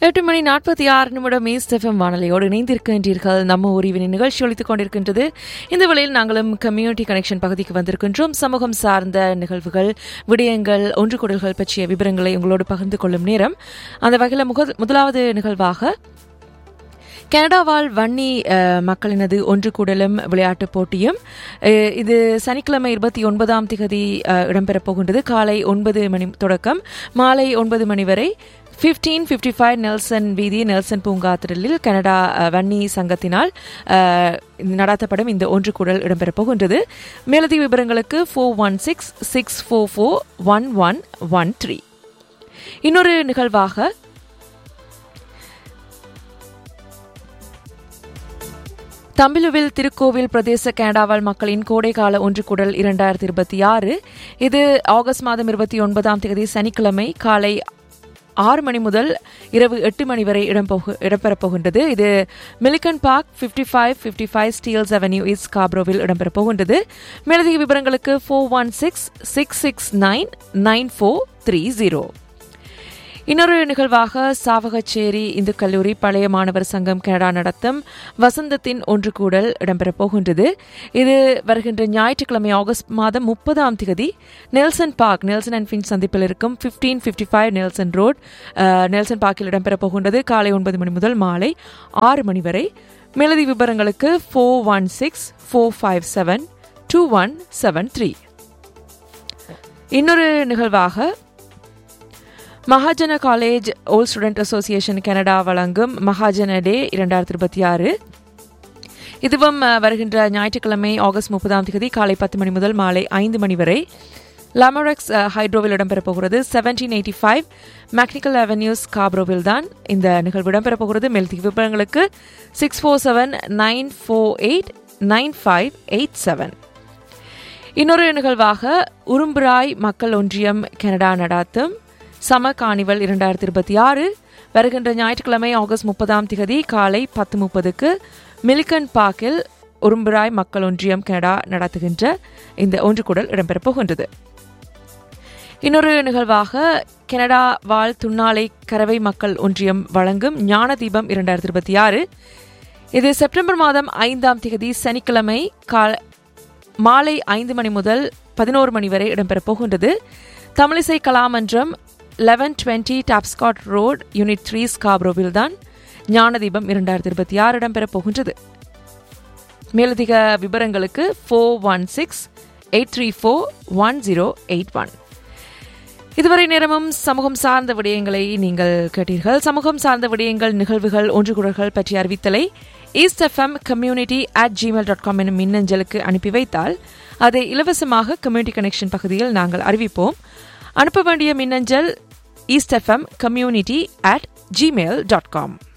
எட்டு மணி நாற்பத்தி ஆறு நிமிடம் ஈஸ்ட் எஃப்எம் வானொலியோடு இணைந்திருக்கின்றீர்கள் நம்ம உரிவினை நிகழ்ச்சி ஒழித்துக் கொண்டிருக்கின்றது இந்த வேளையில் நாங்களும் கம்யூனிட்டி கனெக்ஷன் பகுதிக்கு வந்திருக்கின்றோம் சமூகம் சார்ந்த நிகழ்வுகள் விடயங்கள் ஒன்று கூடல்கள் பற்றிய விவரங்களை உங்களோடு பகிர்ந்து கொள்ளும் நேரம் அந்த வகையில் முக முதலாவது நிகழ்வாக கனடா வாழ் வன்னி அஹ், மக்களினது ஒன்று கூடலும் விளையாட்டுப் போட்டியும் அஹ், இது சனிக்கிழமை இருபத்தி ஒன்பதாம் திகதி அஹ், இடம்பெறப் போகின்றது காலை ஒன்பது மணி தொடக்கம் மாலை ஒன்பது மணி வரை ஃபிஃப்டீன் ஃபிஃப்டி ஃபைவ் நெல்சன் வீதி நெல்சன் பூங்காத்திரலில் கனடா அஹ், வன்னி சங்கத்தினால் அஹ், நடத்தப்படும் இந்த ஒன்று கூடல் இடம்பெறப் போகின்றது மேலதிக விவரங்களுக்கு four one six six four four one one one three இன்னொரு நிகழ்வாக தம்பிலுவில் திருக்கோவில் பிரதேச கனடாவால் மக்களின் கோடைகால ஒன்று குடல் இரண்டாயிரத்தி இருபத்தி ஆறு இது ஆகஸ்ட் மாதம் இருபத்தி ஒன்பதாம் தேதி சனிக்கிழமை காலை ஆறு மணி முதல் இரவு எட்டு மணி வரை இடம்பெறு- இடம்பெறப் போகின்றது இது Milliken park fifty five fifty five Steeles avenue east காப்ரோவில் இடம்பெறப் போகின்றது மேலதிக விவரங்களுக்கு four one six six six nine nine four three zero இன்னொரு நிகழ்வாக சாவகச்சேரி இந்து கல்லூரி பழைய மாணவர் சங்கம் கனடா நடத்தும் வசந்தத்தின் ஒன்று கூடல் இடம்பெறப் போகின்றது இது வருகின்ற ஞாயிற்றுக்கிழமை ஆகஸ்ட் மாதம் முப்பதாம் தேதி Nelson park Nelson and Finch சந்திப்பில் இருக்கும் fifteen fifty five Nelson road அஹ், நெல்சன் பார்க்கில் இடம்பெறப் போகின்றது காலை ஒன்பது மணி முதல் மாலை ஆறு மணி வரை மேலதி விவரங்களுக்கு four one six four five seven two one seven three இன்னொரு நிகழ்வாக Mahajana college old student association Canada வழங்கும் மகாஜன டே இரண்டாயிரத்தி இருபத்தி ஆறு இதுவும் அஹ், வருகின்ற ஞாயிற்றுக்கிழமை ஆகஸ்ட் முப்பதாம் தேதி காலை பத்து மணி முதல் மாலை ஐந்து மணி வரை லமரெக்ஸ் ஹைட்ரோவில் இடம்பெறப் போகிறது seventeen eighty five McNicoll avenues காப்ரோவில் தான் இந்த நிகழ்வு இடம்பெறப் போகிறது மேலதிக விவரங்களுக்கு six four seven nine four eight nine five eight seven இன்னொரு நிகழ்வாக உரும்புராய் மக்கள் ஒன்றியம் கனடா நடாத்தும் சம காணிவல் இரண்டாயிரத்தி இருபத்தி ஆறு வருகின்ற ஞாயிற்றுக்கிழமை ஆகஸ்ட் முப்பதாம் திகதி காலை பத்து முப்பதுக்கு மிலிகன் பார்க்கில் உரும்புராய் மக்கள் ஒன்றியம் கனடா நடத்துகின்ற இந்த ஒன்றுகூடல் இடம்பெறப் போகின்றது இன்னொரு நிகழ்வாக கனடா வாழ் துண்ணாலை கரவை மக்கள் ஒன்றியம் வழங்கும் ஞான தீபம் இரண்டாயிரத்தி இருபத்தி ஆறு இது செப்டம்பர் மாதம் ஐந்தாம் தேதி சனிக்கிழமை கால மாலை ஐந்து மணி முதல் பதினோரு மணி வரை இடம்பெறப் போகின்றது Tamilisai Kalamandram eleven twenty Tapscott road unit three ஸ்காப்ரோவில் தான் ஞான தீபம் இரண்டாயிரத்தி இருபத்தி ஆறு இடம்பெறப் போகின்றது மேலதிக விவரங்களுக்கு four one six eight three four one zero eight one இதுவரை நேரமும் சமூகம் சார்ந்த விடயங்களை நீங்கள் கேட்டீர்கள் சமூகம் சார்ந்த விடயங்கள் நிகழ்வுகள் ஒன்றுகுடல்கள் பற்றிய அறிவித்தலை east FM community at Gmail dot com எனும் மின்னஞ்சலுக்கு அனுப்பி வைத்தால் அதை இலவசமாக கம்யூனிட்டி கனெக்ஷன் பகுதியில் நாங்கள் அறிவிப்போம் அனுப்ப வேண்டிய மின்னஞ்சல் east FM community at Gmail dot com